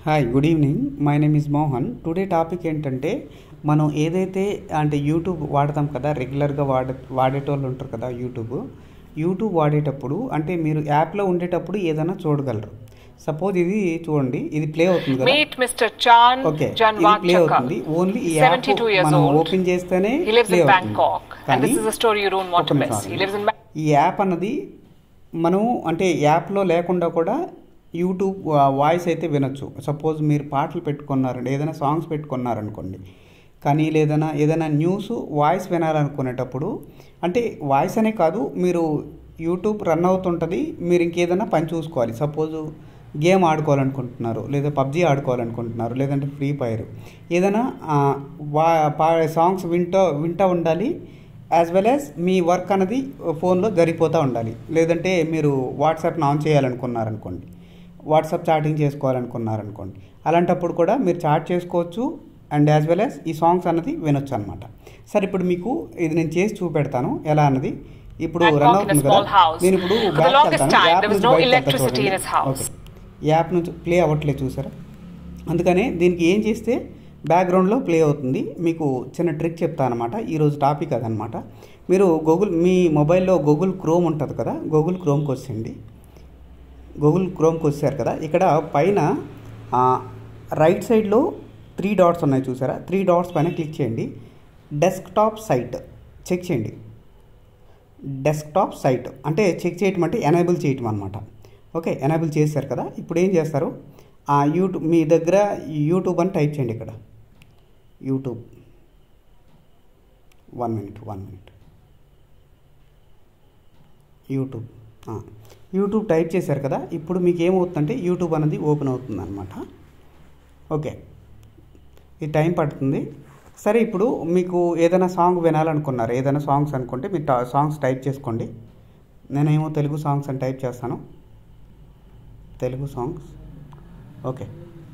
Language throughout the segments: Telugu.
Hi good evening my name is Mohan today topic ఏంటంటే మనం ఏదైతే అంటే యూట్యూబ్ వాడతాం కదా రెగ్యులర్గా వాడే వాడేటోళ్ళు ఉంటారు కదా యూట్యూబ్ యూట్యూబ్ వాడేటప్పుడు అంటే మీరు యాప్లో ఉండేటప్పుడు ఏదైనా చూడగలరు సపోజ్ ఇది చూడండి ఇది ప్లే అవుతుంది కదా Meet Mr. Chan ఓకే ఇది Janwak ప్లే అవుతుంది Chakka. ఓన్లీ ఈ యాప్ 72 years మనం old. ఓపెన్ చేస్తేనే He lives ప్లే in అవుతుంది Bangkok. And కానీ this is a story you don't want to ఒక్క miss. నిమిషం He lives in Bangkok. ఈ యాప్ అన్నది మనం అంటే యాప్లో లేకుండా కూడా యూట్యూబ్ వాయిస్ అయితే వినొచ్చు సపోజ్ మీరు పాటలు పెట్టుకున్నారండి ఏదైనా సాంగ్స్ పెట్టుకున్నారనుకోండి కానీ లేదన్నా ఏదైనా న్యూస్ వాయిస్ వినాలనుకునేటప్పుడు అంటే వాయిస్ అనే కాదు మీరు యూట్యూబ్ రన్ అవుతుంటుంది మీరు ఇంకేదైనా పని చూసుకోవాలి సపోజ్ గేమ్ ఆడుకోవాలనుకుంటున్నారు లేదా పబ్జీ ఆడుకోవాలనుకుంటున్నారు లేదంటే ఫ్రీ ఫైర్ ఏదైనా ఆ, వా పా సాంగ్స్ వింటూ వింటూ ఉండాలి యాజ్ వెల్ యాజ్ మీ వర్క్ అనేది ఫోన్లో జరిగిపోతూ ఉండాలి లేదంటే మీరు వాట్సాప్ని ఆన్ చేయాలనుకున్నారనుకోండి వాట్సాప్ చాటింగ్ చేసుకోవాలనుకున్నారనుకోండి అలాంటప్పుడు కూడా మీరు చాట్ చేసుకోవచ్చు అండ్ యాజ్ వెల్ యాజ్ ఈ సాంగ్స్ అన్నది వినొచ్చు అనమాట సరే ఇప్పుడు మీకు ఇది నేను చేసి చూపెడతాను ఎలా అన్నది ఇప్పుడు Bangkok రన్ in a అవుతుంది small కదా house. నేను ఇప్పుడు For the బ్యాక్ longest వెళ్తాను time, యాప్ there was నుంచి no బయటకు వెళ్తా electricity in చూడండి. his house. ఓకే యాప్ నుంచి ప్లే అవ్వట్లేదు చూసారా అందుకనే దీనికి ఏం చేస్తే బ్యాక్గ్రౌండ్లో ప్లే అవుతుంది మీకు చిన్న ట్రిక్ చెప్తాను అనమాట ఈరోజు టాపిక్ అదనమాట మీరు గూగుల్ మీ మొబైల్లో గూగుల్ క్రోమ్ ఉంటుంది కదా గూగుల్ క్రోమ్కి వచ్చేయండి గూగుల్ క్రోమ్కి వచ్చారు కదా ఇక్కడ పైన ఆ, రైట్ సైడ్లో త్రీ డాట్స్ ఉన్నాయి చూసారా త్రీ డాట్స్ పైన క్లిక్ చేయండి డెస్క్టాప్ సైట్ చెక్ చేయండి డెస్క్టాప్ సైట్ అంటే చెక్ చేయటం అంటే ఎనేబుల్ చేయటం అనమాట ఓకే ఎనేబుల్ చేశారు కదా ఇప్పుడు ఏం చేస్తారు ఆ యూట్యూబ్ మీ దగ్గర యూట్యూబ్ అని టైప్ చేయండి ఇక్కడ YouTube one minute one minute YouTube ఆ, యూట్యూబ్ టైప్ చేశారు కదా ఇప్పుడు మీకు ఏమవుతుందంటే యూట్యూబ్ అనేది ఓపెన్ అవుతుంది అనమాట ఓకే ఇది టైం పడుతుంది సరే ఇప్పుడు మీకు ఏదైనా సాంగ్ వినాలనుకున్నారు ఏదైనా సాంగ్స్ అనుకుంటే మీరు టా- సాంగ్స్ టైప్ చేసుకోండి నేనేమో తెలుగు సాంగ్స్ అని టైప్ చేస్తాను తెలుగు సాంగ్స్ ఓకే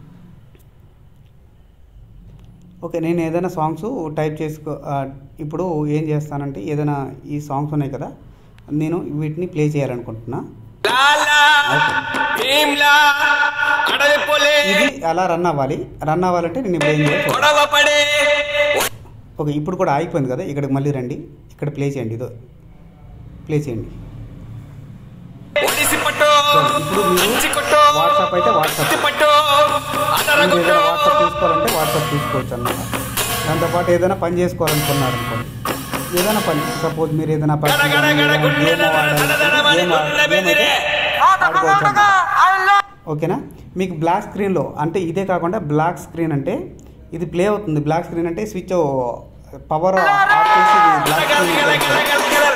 ఓకే నేను ఏదైనా సాంగ్స్ టైప్ చేసుకో ఆ, ఇప్పుడు ఏం చేస్తానంటే ఏదైనా ఈ సాంగ్స్ ఉన్నాయి కదా నేను వీటిని ప్లే చేయాలనుకుంటున్నా లాలా భీమ్లా అడవి పొలే ఇది అలా రన్ అవ్వాలి రన్ అవ్వాలంటే నేను ఇప్పుడు ఏం చేయాలి చూడండి. గొడవ పడే ఓకే ఇప్పుడు కూడా ఆగిపోయింది కదా ఇక్కడికి మళ్ళీ రండి ఇక్కడ ప్లే చేయండి ఇదో ప్లే చేయండి ఒడిసి పట్టు ఇప్పుడు మీరు మంచి కొట్టు వాట్సాప్ అయితే వాట్సాప్ కత్తి పట్టు మీరు అదరగొట్టు ఏదైనా వాట్సాప్ తీసుకోవాలంటే వాట్సాప్ తీసుకోవచ్చు అన్నమాట దాంతోపాటు ఏదైనా పని చేసుకోవాలనుకున్నారు అనుకోండి ఏదైనా పని సపోజ్ మీరు ఏదైనా పని గడ గడ గడ గుండె గేమ్ ఆడాలి గేమ్ ఆడ- గేమ్ అయితే ఆడుకోవచ్చు అన్నమాట. ఓకేనా మీకు బ్లాక్ స్క్రీన్లో అంటే ఇదే కాకుండా బ్లాక్ స్క్రీన్ అంటే ఇది ప్లే అవుతుంది బ్లాక్ స్క్రీన్ అంటే స్విచ్ పవర్ ఆఫ్ చేసి బ్లాక్ స్క్రీన్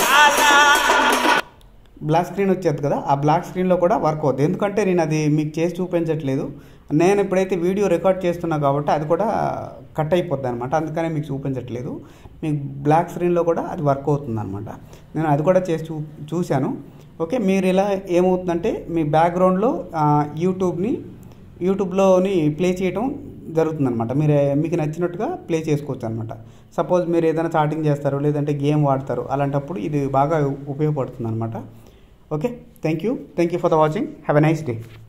బ్లాక్ స్క్రీన్ వచ్చేది కదా ఆ బ్లాక్ స్క్రీన్లో కూడా వర్క్ అవుతుంది ఎందుకంటే నేను అది మీకు చేసి చూపించట్లేదు నేను ఎప్పుడైతే వీడియో రికార్డ్ చేస్తున్నా కాబట్టి అది కూడా కట్ అయిపోద్ది అనమాట అందుకనే మీకు చూపించట్లేదు మీకు బ్లాక్ స్క్రీన్లో కూడా అది వర్క్ అవుతుంది అనమాట నేను అది కూడా చేసి చూ చూశాను ఓకే మీరు ఇలా ఏమవుతుందంటే మీ బ్యాక్గ్రౌండ్లో యూట్యూబ్ని యూట్యూబ్లోని ప్లే చేయటం జరుగుతుంది అనమాట మీరు మీకు నచ్చినట్టుగా ప్లే చేసుకోవచ్చు అనమాట సపోజ్ మీరు ఏదైనా చాటింగ్ చేస్తారు లేదంటే గేమ్ వాడతారు అలాంటప్పుడు ఇది బాగా ఉపయోగపడుతుంది అనమాట okay thank you thank you for the watching have a nice day